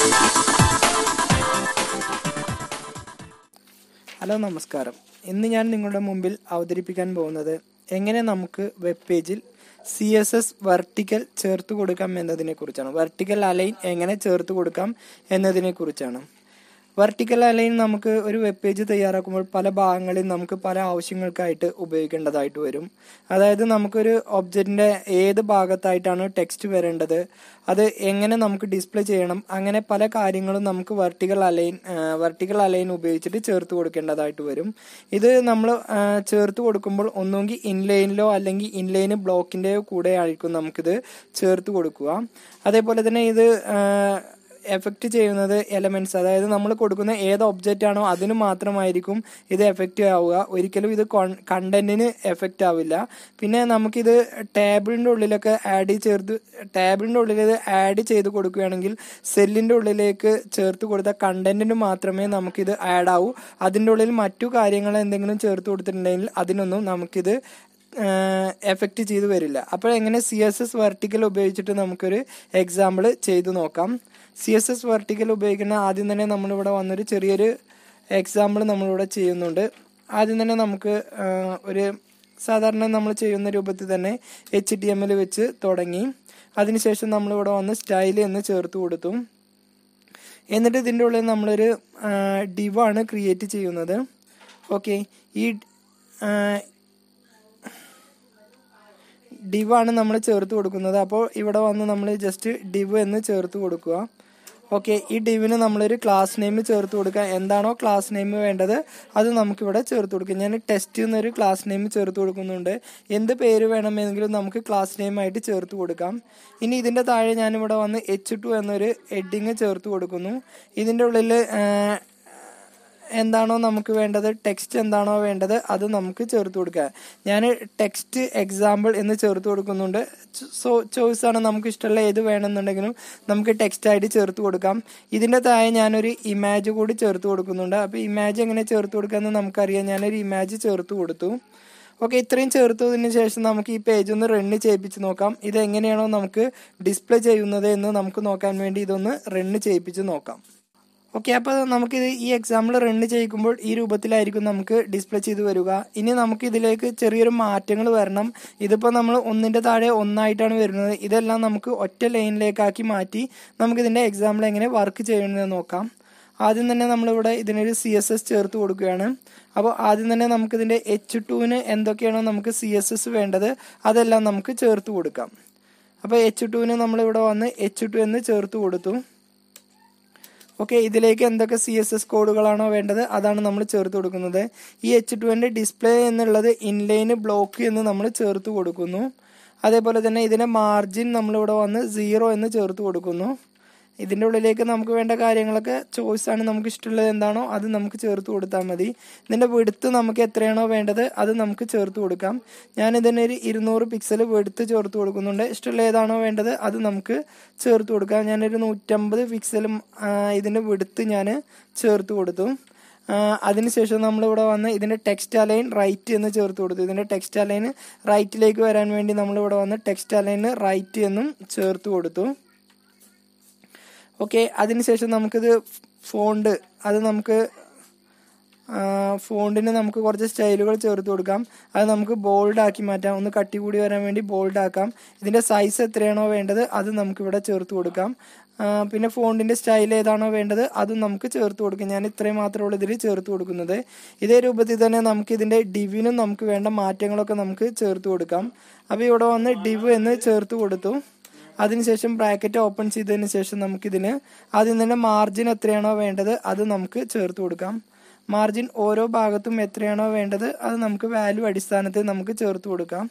hello നമസ്കാരം ഇന്ന് ഞാൻ നിങ്ങളുടെ മുമ്പിൽ അവതരിപ്പിക്കാൻ പോകുന്നത് എങ്ങനെ നമുക്ക് വെബ് പേജിൽ സി എസ് എസ് വെർട്ടിക്കൽ ചേർത്ത് കൊടുക്കാം എന്നതിനെ കുറിച്ചാണ് വെർട്ടിക്കൽ അലൈൻ എങ്ങനെ ചേർത്ത് കൊടുക്കാം എന്നതിനെ കുറിച്ചാണ് വെർട്ടിക്കൽ അലൈൻ നമുക്ക് ഒരു വെബ് പേജ് തയ്യാറാക്കുമ്പോൾ പല ഭാഗങ്ങളിൽ നമുക്ക് പല ആവശ്യങ്ങൾക്കായിട്ട് ഉപയോഗിക്കേണ്ടതായിട്ട് വരും അതായത് നമുക്കൊരു ഒബ്ജക്റ്റിന്റെ ഏത് ഭാഗത്തായിട്ടാണ് ടെക്സ്റ്റ് വരേണ്ടത് അത് എങ്ങനെ നമുക്ക് ഡിസ്പ്ലേ ചെയ്യണം അങ്ങനെ പല കാര്യങ്ങളും നമുക്ക് വെർട്ടിക്കൽ അലൈൻ വെർട്ടിക്കൽ അലൈൻ ഉപയോഗിച്ചിട്ട് ചേർത്ത് കൊടുക്കേണ്ടതായിട്ട് വരും ഇത് നമ്മൾ ചേർത്ത് കൊടുക്കുമ്പോൾ ഒന്നുകിൽ ഇൻലൈനിലോ അല്ലെങ്കിൽ ഇൻലൈൻ ബ്ലോക്കിന്റെയോ കൂടെ ആയിരിക്കും നമുക്കിത് ചേർത്ത് കൊടുക്കുക അതേപോലെ തന്നെ ഇത് ആ, എഫക്റ്റ് ചെയ്യുന്നത് എലമെന്റ്സ് അതായത് നമ്മൾ കൊടുക്കുന്ന ഏത് ഒബ്ജക്റ്റ് ആണോ അതിന് മാത്രമായിരിക്കും ഇത് എഫക്റ്റ് ആവുക ഒരിക്കലും ഇത് കണ്ടന്റിന് എഫക്റ്റ് ആവില്ല പിന്നെ നമുക്കിത് ടേബിളിന്റെ ഉള്ളിലൊക്കെ ആഡ് ചേർത്ത് ടേബിളിന്റെ ഉള്ളിൽ ഇത് ആഡ് ചെയ്ത് കൊടുക്കുകയാണെങ്കിൽ സെല്ലിന്റെ ഉള്ളിലേക്ക് ചേർത്ത് കൊടുത്ത കണ്ടന്റിന് മാത്രമേ നമുക്കിത് ആഡ് ആവൂ അതിന്റെ ഉള്ളിൽ മറ്റു കാര്യങ്ങൾ എന്തെങ്കിലും ചേർത്ത് കൊടുത്തിട്ടുണ്ടെങ്കിൽ അതിനൊന്നും നമുക്കിത് എഫക്റ്റ് ചെയ്തു വരില്ല അപ്പോൾ എങ്ങനെ സി എസ് എസ് വെർട്ടിക്കൽ ഉപയോഗിച്ചിട്ട് നമുക്കൊരു എക്സാമ്പിൾ ചെയ്തു നോക്കാം സി എസ് എസ് വെർട്ടിക്കൽ ഉപയോഗിക്കുന്ന ആദ്യം തന്നെ നമ്മളിവിടെ വന്നൊരു ചെറിയൊരു എക്സാമ്പിൾ നമ്മളിവിടെ ചെയ്യുന്നുണ്ട് ആദ്യം തന്നെ നമുക്ക് ആ, ഒരു സാധാരണ നമ്മൾ ചെയ്യുന്ന രൂപത്തിൽ തന്നെ എച്ച് ടി എമ്മിൽ വെച്ച് തുടങ്ങി അതിനുശേഷം നമ്മളിവിടെ വന്ന് സ്റ്റൈൽ എന്ന് ചേർത്ത് കൊടുത്തു എന്നിട്ട് ഇതിൻ്റെ ഉള്ളിൽ നമ്മളൊരു ഡിവാണ് ക്രിയേറ്റ് ചെയ്യുന്നത് ഓക്കെ ഈ ആ, ഡിവ് ആണ് നമ്മൾ ചേർത്ത് കൊടുക്കുന്നത് അപ്പോൾ ഇവിടെ വന്ന് നമ്മൾ ജസ്റ്റ് ഡിവ് എന്ന് ചേർത്ത് കൊടുക്കുക ഓക്കെ ഈ ഡിവിന് നമ്മളൊരു ക്ലാസ് നെയിം ചേർത്ത് കൊടുക്കുക എന്താണോ ക്ലാസ് നെയിം വേണ്ടത് അത് നമുക്കിവിടെ ചേർത്ത് കൊടുക്കുക ഞാൻ ടെസ്റ്റ് എന്നൊരു ക്ലാസ് നെയിം ചേർത്ത് കൊടുക്കുന്നുണ്ട് എന്ത് പേര് വേണമെങ്കിലും നമുക്ക് ക്ലാസ് നെയിം ആയിട്ട് ചേർത്ത് കൊടുക്കാം ഇനി ഇതിന്റെ താഴെ ഞാനിവിടെ വന്ന് എച്ച് ടു എന്നൊരു ഹെഡിങ് ചേർത്ത് കൊടുക്കുന്നു ഇതിന്റെ ഉള്ളിൽ എന്താണോ നമുക്ക് വേണ്ടത് ടെക്സ്റ്റ് എന്താണോ വേണ്ടത് അത് നമുക്ക് ചേർത്ത് കൊടുക്കുക ഞാൻ ടെക്സ്റ്റ് എക്സാമ്പിൾ എന്ന് ചേർത്ത് കൊടുക്കുന്നുണ്ട് സോ ചോയ്സ് ആണ് നമുക്ക് ഇഷ്ടമുള്ള ഏത് വേണമെന്നുണ്ടെങ്കിലും നമുക്ക് ടെക്സ്റ്റ് ആയിട്ട് ചേർത്ത് കൊടുക്കാം ഇതിന്റെ താഴെ ഞാനൊരു ഇമേജ് കൂടി ചേർത്ത് കൊടുക്കുന്നുണ്ട് അപ്പൊ ഇമേജ് എങ്ങനെ ചേർത്ത് കൊടുക്കാമെന്ന് നമുക്കറിയാം ഞാനൊരു ഇമേജ് ചേർത്ത് കൊടുത്തു ഓക്കെ ഇത്രയും ചേർത്തതിന് ശേഷം നമുക്ക് ഈ പേജ് ഒന്ന് റണ്ണ് ചെയ്യിപ്പിച്ച് നോക്കാം ഇത് എങ്ങനെയാണോ നമുക്ക് ഡിസ്പ്ലേ ചെയ്യുന്നത് എന്ന് നമുക്ക് നോക്കാൻ വേണ്ടി ഇതൊന്ന് റണ്ണ് ചെയ്യിപ്പിച്ച് നോക്കാം ഓക്കെ അപ്പോൾ നമുക്കിത് ഈ എക്സാമ്പിൾ റണ്ണ് ചെയ്യിക്കുമ്പോൾ ഈ രൂപത്തിലായിരിക്കും നമുക്ക് ഡിസ്പ്ലേ ചെയ്ത് വരിക ഇനി നമുക്ക് ഇതിലേക്ക് ചെറിയൊരു മാറ്റങ്ങൾ വരണം ഇതിപ്പോൾ നമ്മൾ ഒന്നിൻ്റെ താഴെ ഒന്നായിട്ടാണ് വരുന്നത് ഇതെല്ലാം നമുക്ക് ഒറ്റ ലൈനിലേക്കാക്കി മാറ്റി നമുക്കിതിൻ്റെ എക്സാമ്പിൾ എങ്ങനെ വർക്ക് ചെയ്യണമെന്ന് നോക്കാം ആദ്യം തന്നെ നമ്മളിവിടെ ഇതിനൊരു സി എസ് എസ് ചേർത്ത് കൊടുക്കുകയാണ് അപ്പോൾ ആദ്യം തന്നെ നമുക്കിതിൻ്റെ എച്ച് ടുവിന് എന്തൊക്കെയാണോ നമുക്ക് സി എസ് എസ് വേണ്ടത് അതെല്ലാം നമുക്ക് ചേർത്ത് കൊടുക്കാം അപ്പോൾ എച്ച് ടുവിന് നമ്മളിവിടെ വന്ന് എച്ച് ടു എന്ന് ചേർത്ത് കൊടുത്തു ഓക്കെ ഇതിലേക്ക് എന്തൊക്കെ സി എസ് എസ് കോഡുകളാണോ വേണ്ടത് അതാണ് നമ്മൾ ചേർത്ത് കൊടുക്കുന്നത് ഈ എച്ച് ടുവിൻ്റെ ഡിസ്പ്ലേ എന്നുള്ളത് ഇൻലൈന് ബ്ലോക്ക് എന്ന് നമ്മൾ ചേർത്ത് കൊടുക്കുന്നു അതേപോലെ തന്നെ ഇതിൻ്റെ മാർജിൻ നമ്മളിവിടെ വന്ന് സീറോ എന്ന് ചേർത്ത് കൊടുക്കുന്നു ഇതിൻ്റെ ഉള്ളിലേക്ക് നമുക്ക് വേണ്ട കാര്യങ്ങളൊക്കെ ചോയ്സ് ആണ് നമുക്ക് ഇഷ്ടമുള്ളത് എന്താണോ അത് നമുക്ക് ചേർത്ത് കൊടുത്താൽ മതി ഇതിൻ്റെ വെടുത്ത് നമുക്ക് എത്രയാണോ വേണ്ടത് അത് നമുക്ക് ചേർത്ത് കൊടുക്കാം ഞാൻ ഇതിനൊരു ഇരുന്നൂറ് പിക്സൽ വെടുത്ത് ചേർത്ത് കൊടുക്കുന്നുണ്ട് ഇഷ്ടമുള്ള ഏതാണോ വേണ്ടത് അത് നമുക്ക് ചേർത്ത് കൊടുക്കാം ഞാനൊരു നൂറ്റമ്പത് പിക്സലും ഇതിൻ്റെ വെടുത്ത് ഞാൻ ചേർത്ത് കൊടുത്തു ആ, അതിനുശേഷം നമ്മളിവിടെ വന്ന് ഇതിന്റെ ടെക്സ്റ്റ് അലൈൻ റൈറ്റ് എന്ന് ചേർത്ത് കൊടുത്തു ഇതിന്റെ ടെക്സ്റ്റ് അലൈൻ റൈറ്റിലേക്ക് വരാൻ വേണ്ടി നമ്മളിവിടെ വന്ന് ടെക്സ്റ്റ് അലൈൻ റൈറ്റ് എന്നും ചേർത്ത് കൊടുത്തു ഓക്കെ അതിനുശേഷം നമുക്കിത് ഫോണ്ട് അത് നമുക്ക് ഫോണ്ടിന് നമുക്ക് കുറച്ച് സ്റ്റൈലുകൾ ചേർത്ത് കൊടുക്കാം അത് നമുക്ക് ബോൾഡ് ആക്കി മാറ്റാം ഒന്ന് കട്ടി കൂടി വരാൻ വേണ്ടി ബോൾഡ് ആക്കാം ഇതിന്റെ സൈസ് എത്രയാണോ വേണ്ടത് അത് നമുക്ക് ഇവിടെ ചേർത്ത് കൊടുക്കാം ആ, പിന്നെ ഫോണ്ടിന്റെ സ്റ്റൈൽ ഏതാണോ വേണ്ടത് അതും നമുക്ക് ചേർത്ത് കൊടുക്കാം ഞാൻ ഇത്രയും മാത്രമേ ഉള്ളൂ ഇതിൽ ചേർത്ത് കൊടുക്കുന്നത് ഇതേ രൂപത്തിൽ തന്നെ നമുക്ക് ഇതിന്റെ ഡിവിനും നമുക്ക് വേണ്ട മാറ്റങ്ങളൊക്കെ നമുക്ക് ചേർത്ത് കൊടുക്കാം അപ്പോൾ ഇവിടെ വന്ന് ഡിവ് എന്ന് ചേർത്ത് കൊടുത്തു അതിനുശേഷം ബ്രാക്കറ്റ് ഓപ്പൺ ചെയ്തതിന് ശേഷം നമുക്കിതിന് ആദ്യം തന്നെ മാർജിൻ എത്രയാണോ വേണ്ടത് അത് നമുക്ക് ചേർത്ത് കൊടുക്കാം മാർജിൻ ഓരോ ഭാഗത്തും എത്രയാണോ വേണ്ടത് അത് നമുക്ക് വാല്യൂ അടിസ്ഥാനത്തിൽ നമുക്ക് ചേർത്ത് കൊടുക്കാം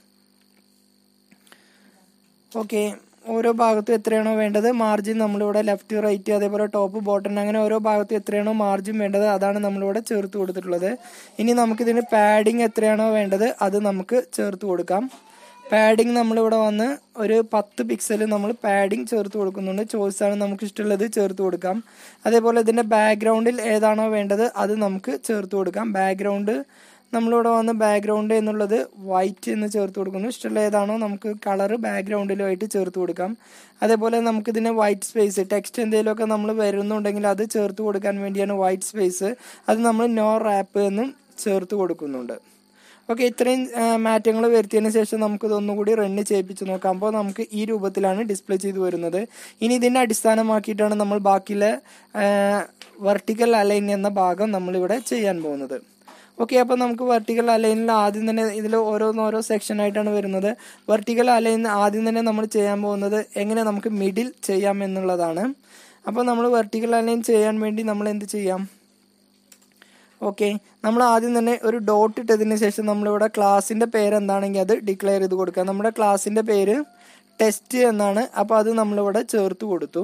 ഓക്കെ ഓരോ ഭാഗത്തും എത്രയാണോ വേണ്ടത് മാർജിൻ നമ്മളിവിടെ ലെഫ്റ്റ് റൈറ്റ് അതേപോലെ ടോപ്പ് ബോട്ടം അങ്ങനെ ഓരോ ഭാഗത്തും എത്രയാണോ മാർജിൻ വേണ്ടത് അതാണ് നമ്മളിവിടെ ചേർത്ത് കൊടുത്തിട്ടുള്ളത് ഇനി നമുക്കിതിന് പാഡിങ് എത്രയാണോ വേണ്ടത് അത് നമുക്ക് ചേർത്ത് കൊടുക്കാം പാഡിങ് നമ്മളിവിടെ വന്ന് ഒരു പത്ത് പിക്സൽ നമ്മൾ പാഡിങ് ചേർത്ത് കൊടുക്കുന്നുണ്ട് ചോയ്സ് ആണ് നമുക്ക് ഇഷ്ടമുള്ളത് ചേർത്ത് കൊടുക്കാം അതേപോലെ ഇതിന്റെ ബാക്ക്ഗ്രൗണ്ടിൽ ഏതാണോ വേണ്ടത് അത് നമുക്ക് ചേർത്ത് കൊടുക്കാം ബാക്ക്ഗ്രൗണ്ട് നമ്മളിവിടെ വന്ന് ബാക്ക്ഗ്രൗണ്ട് എന്നുള്ളത് വൈറ്റ് എന്ന് ചേർത്ത് കൊടുക്കുന്നു ഇഷ്ടമുള്ള ഏതാണോ നമുക്ക് കളർ ബാക്ക്ഗ്രൗണ്ടിലുമായിട്ട് ചേർത്ത് കൊടുക്കാം അതേപോലെ നമുക്കിതിന് വൈറ്റ് സ്പേസ് ടെക്സ്റ്റ് എന്തെങ്കിലുമൊക്കെ നമ്മൾ വരുന്നുണ്ടെങ്കിൽ അത് ചേർത്ത് കൊടുക്കാൻ വേണ്ടിയാണ് വൈറ്റ് സ്പേസ് അത് നമ്മൾ നോ റാപ്പ് എന്നും ചേർത്ത് കൊടുക്കുന്നുണ്ട് ഓക്കെ ഇത്രയും മാറ്റങ്ങൾ വരുത്തിയതിന് ശേഷം നമുക്ക് ഇതൊന്നുകൂടി റണ്ണ് ചെയ്യിപ്പിച്ച് നോക്കാം അപ്പോൾ നമുക്ക് ഈ രൂപത്തിലാണ് ഡിസ്പ്ലേ ചെയ്ത് വരുന്നത് ഇനി ഇതിൻ്റെ അടിസ്ഥാനമാക്കിയിട്ടാണ് നമ്മൾ ബാക്കിയുള്ള വെർട്ടിക്കൽ അലൈൻ എന്ന ഭാഗം നമ്മളിവിടെ ചെയ്യാൻ പോകുന്നത് ഓക്കെ അപ്പോൾ നമുക്ക് വെർട്ടിക്കൽ അലൈനിൽ ആദ്യം തന്നെ ഇതിൽ ഓരോന്നോരോ സെക്ഷൻ ആയിട്ടാണ് വരുന്നത് വെർട്ടിക്കൽ അലൈൻ ആദ്യം തന്നെ നമ്മൾ ചെയ്യാൻ പോകുന്നത് എങ്ങനെ നമുക്ക് മിഡിൽ ചെയ്യാം എന്നുള്ളതാണ് അപ്പോൾ നമ്മൾ വെർട്ടിക്കൽ അലൈൻ ചെയ്യാൻ വേണ്ടി നമ്മൾ എന്ത് ചെയ്യാം ഓക്കെ നമ്മൾ ആദ്യം തന്നെ ഒരു ഡോട്ട് ഇട്ടതിന് ശേഷം നമ്മളിവിടെ ക്ലാസ്സിൻ്റെ പേര് എന്താണെങ്കിൽ അത് ഡിക്ലെയർ ചെയ്ത് കൊടുക്കുക നമ്മുടെ ക്ലാസ്സിൻ്റെ പേര് ടെസ്റ്റ് എന്നാണ് അപ്പോൾ അത് നമ്മളിവിടെ ചേർത്ത് കൊടുത്തു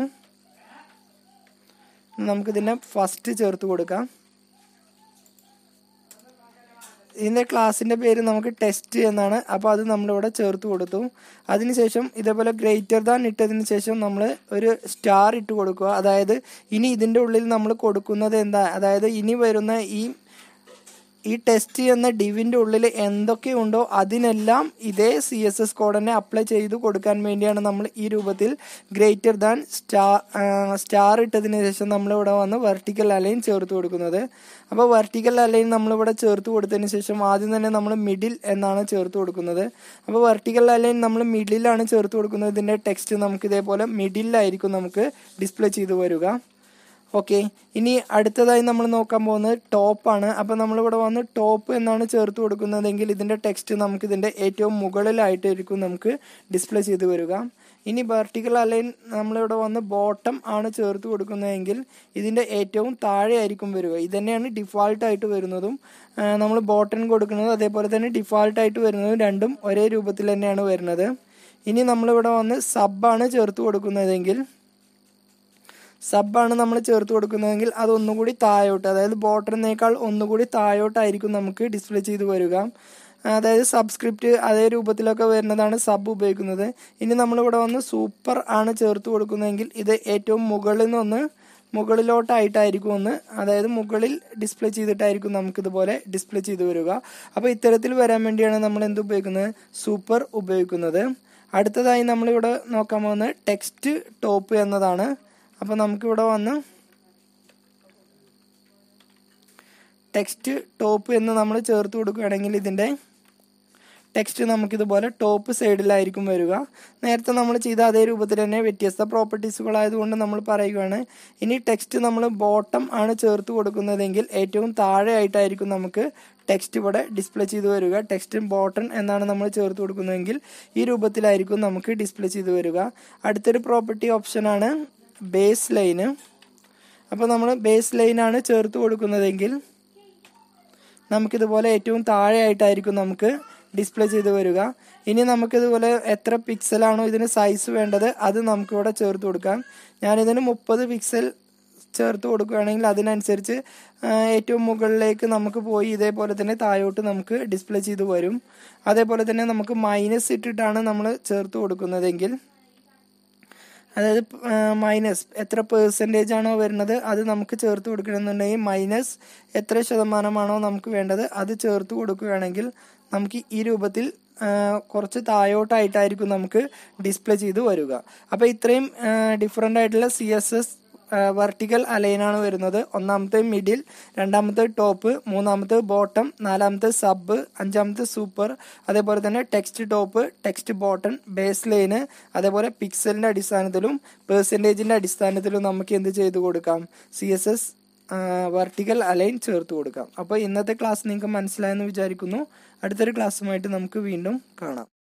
നമുക്കിതിനെ ഫസ്റ്റ് ചേർത്ത് കൊടുക്കാം ഇതിൻ്റെ ക്ലാസ്സിൻ്റെ പേര് നമുക്ക് ടെസ്റ്റ് എന്നാണ് അപ്പോൾ അത് നമ്മളിവിടെ ചേർത്ത് കൊടുത്തു അതിനുശേഷം ഇതേപോലെ ഗ്രേറ്റർ ദാൻ ഇട്ടതിന് ശേഷം നമ്മൾ ഒരു സ്റ്റാർ ഇട്ട് കൊടുക്കുക അതായത് ഇനി ഇതിൻ്റെ ഉള്ളിൽ നമ്മൾ കൊടുക്കുന്നത് എന്താ അതായത് ഇനി വരുന്ന ഈ ഈ ടെസ്റ്റ് എന്ന ഡിവിൻ്റെ ഉള്ളിൽ എന്തൊക്കെയുണ്ടോ അതിനെല്ലാം ഇതേ സി എസ് എസ് കോഡ് തന്നെ അപ്ലൈ ചെയ്ത് കൊടുക്കാൻ വേണ്ടിയാണ് നമ്മൾ ഈ രൂപത്തിൽ ഗ്രേറ്റർ ദാൻ സ്റ്റാർ സ്റ്റാർ ഇട്ടതിന് ശേഷം നമ്മളിവിടെ വന്ന് വെർട്ടിക്കൽ അലൈൻ ചേർത്ത് കൊടുക്കുന്നത് അപ്പോൾ വെർട്ടിക്കൽ അലൈൻ നമ്മളിവിടെ ചേർത്ത് കൊടുത്തതിന് ശേഷം ആദ്യം തന്നെ നമ്മൾ മിഡിൽ എന്നാണ് ചേർത്ത് കൊടുക്കുന്നത് അപ്പോൾ വെർട്ടിക്കൽ അലൈൻ നമ്മൾ മിഡിലാണ് ചേർത്ത് കൊടുക്കുന്നത് ഇതിൻ്റെ ടെക്സ്റ്റ് നമുക്ക് ഇതേപോലെ മിഡിലായിരിക്കും നമുക്ക് ഡിസ്പ്ലേ ചെയ്ത് വരിക ഓക്കെ ഇനി അടുത്തതായി നമ്മൾ നോക്കാൻ പോകുന്നത് ടോപ്പാണ് അപ്പോൾ നമ്മളിവിടെ വന്ന് ടോപ്പ് എന്നാണ് ചേർത്ത് കൊടുക്കുന്നതെങ്കിൽ ഇതിൻ്റെ ടെക്സ്റ്റ് നമുക്ക് ഇതിൻ്റെ ഏറ്റവും മുകളിലായിട്ടായിരിക്കും നമുക്ക് ഡിസ്പ്ലേ ചെയ്ത് വരിക ഇനി വെർട്ടിക്കൽ അലൈൻ നമ്മളിവിടെ വന്ന് ബോട്ടം ആണ് ചേർത്ത് കൊടുക്കുന്നതെങ്കിൽ ഇതിൻ്റെ ഏറ്റവും താഴെ ആയിരിക്കും വരിക ഇത് തന്നെയാണ് ഡിഫാൾട്ടായിട്ട് വരുന്നതും നമ്മൾ ബോട്ടൺ കൊടുക്കുന്നത് അതേപോലെ തന്നെ ഡിഫാൾട്ടായിട്ട് വരുന്നതും രണ്ടും ഒരേ രൂപത്തിൽ തന്നെയാണ് വരുന്നത് ഇനി നമ്മളിവിടെ വന്ന് സബാണ് ചേർത്ത് കൊടുക്കുന്നതെങ്കിൽ സബാണ് നമ്മൾ ചേർത്ത് കൊടുക്കുന്നതെങ്കിൽ അത് ഒന്നുകൂടി താഴോട്ട് അതായത് ബോട്ടറിനേക്കാൾ ഒന്നുകൂടി താഴോട്ടായിരിക്കും നമുക്ക് ഡിസ്പ്ലേ ചെയ്ത് വരിക അതായത് സബ്സ്ക്രിപ്റ്റ് അതേ രൂപത്തിലൊക്കെ വരുന്നതാണ് സബ് ഉപയോഗിക്കുന്നത് ഇനി നമ്മളിവിടെ വന്ന് സൂപ്പർ ആണ് ചേർത്ത് കൊടുക്കുന്നതെങ്കിൽ ഇത് ഏറ്റവും മുകളിൽ നിന്ന് മുകളിലോട്ടായിട്ടായിരിക്കും ഒന്ന് അതായത് മുകളിൽ ഡിസ്പ്ലേ ചെയ്തിട്ടായിരിക്കും നമുക്ക് ഇതുപോലെ ഡിസ്പ്ലേ ചെയ്ത് വരിക അപ്പോൾ ഇത്തരത്തിൽ വരാൻ വേണ്ടിയാണ് നമ്മൾ എന്ത് ഉപയോഗിക്കുന്നത് സൂപ്പർ ഉപയോഗിക്കുന്നത് അടുത്തതായി നമ്മളിവിടെ നോക്കാൻ പോകുന്നത് ടെക്സ്റ്റ് ടോപ്പ് എന്നതാണ് അപ്പോൾ നമുക്കിവിടെ വന്ന് ടെക്സ്റ്റ് ടോപ്പ് എന്ന് നമ്മൾ ചേർത്ത് കൊടുക്കുകയാണെങ്കിൽ ഇതിൻ്റെ ടെക്സ്റ്റ് നമുക്കിതുപോലെ ടോപ്പ് സൈഡിലായിരിക്കും വരിക നേരത്തെ നമ്മൾ ചെയ്ത അതേ രൂപത്തിൽ തന്നെ വ്യത്യസ്ത പ്രോപ്പർട്ടീസുകളായതുകൊണ്ട് നമ്മൾ പറയുകയാണ് ഇനി ടെക്സ്റ്റ് നമ്മൾ ബോട്ടം ആണ് ചേർത്ത് കൊടുക്കുന്നതെങ്കിൽ ഏറ്റവും താഴെ ആയിട്ടായിരിക്കും നമുക്ക് ടെക്സ്റ്റ് ഇവിടെ ഡിസ്പ്ലേ ചെയ്ത് വരിക ടെക്സ്റ്റ് ബോട്ടൺ എന്നാണ് നമ്മൾ ചേർത്ത് കൊടുക്കുന്നതെങ്കിൽ ഈ രൂപത്തിലായിരിക്കും നമുക്ക് ഡിസ്പ്ലേ ചെയ്ത് വരിക അടുത്തൊരു പ്രോപ്പർട്ടി ഓപ്ഷനാണ് ബേസ് ലൈന് അപ്പോൾ നമ്മൾ ബേസ് ലൈനാണ് ചേർത്ത് കൊടുക്കുന്നതെങ്കിൽ നമുക്കിതുപോലെ ഏറ്റവും താഴെയായിട്ടായിരിക്കും നമുക്ക് ഡിസ്പ്ലേ ചെയ്ത് വരിക ഇനി നമുക്കിതുപോലെ എത്ര പിക്സലാണോ ഇതിന് സൈസ് വേണ്ടത് അത് നമുക്കിവിടെ ചേർത്ത് കൊടുക്കാം ഞാനിതിന് മുപ്പത് പിക്സൽ ചേർത്ത് കൊടുക്കുകയാണെങ്കിൽ അതിനനുസരിച്ച് ഏറ്റവും മുകളിലേക്ക് നമുക്ക് പോയി ഇതേപോലെ തന്നെ താഴോട്ട് നമുക്ക് ഡിസ്പ്ലേ ചെയ്ത് വരും അതേപോലെ തന്നെ നമുക്ക് മൈനസ് ഇട്ടിട്ടാണ് നമ്മൾ ചേർത്ത് കൊടുക്കുന്നതെങ്കിൽ അതായത് മൈനസ് എത്ര പേഴ്സൻറ്റേജ് ആണോ വരുന്നത് അത് നമുക്ക് ചേർത്ത് കൊടുക്കണമെന്നുണ്ടെങ്കിൽ മൈനസ് എത്ര ശതമാനമാണോ നമുക്ക് വേണ്ടത് അത് ചേർത്ത് കൊടുക്കുകയാണെങ്കിൽ നമുക്ക് ഈ രൂപത്തിൽ കുറച്ച് താഴോട്ടായിട്ടായിരിക്കും നമുക്ക് ഡിസ്പ്ലേ ചെയ്ത് വരിക അപ്പോൾ ഇത്രയും ഡിഫറെൻ്റ് ആയിട്ടുള്ള സി എസ് എസ് വെർട്ടിക്കൽ അലൈനാണ് വരുന്നത് ഒന്നാമത്തെ മിഡിൽ രണ്ടാമത്തെ ടോപ്പ് മൂന്നാമത്തെ ബോട്ടം നാലാമത്തെ സബ് അഞ്ചാമത്തെ സൂപ്പർ അതേപോലെ തന്നെ text top text bottom base line അതേപോലെ പിക്സലിൻ്റെ അടിസ്ഥാനത്തിലും പേഴ്സൻറ്റേജിൻ്റെ അടിസ്ഥാനത്തിലും നമുക്ക് എന്ത് ചെയ്ത് കൊടുക്കാം C S S vertical align ചേർത്ത് കൊടുക്കാം അപ്പോൾ ഇന്നത്തെ ക്ലാസ് നിങ്ങൾക്ക് മനസ്സിലായെന്ന് വിചാരിക്കുന്നു അടുത്തൊരു ക്ലാസ്സുമായിട്ട് നമുക്ക് വീണ്ടും കാണാം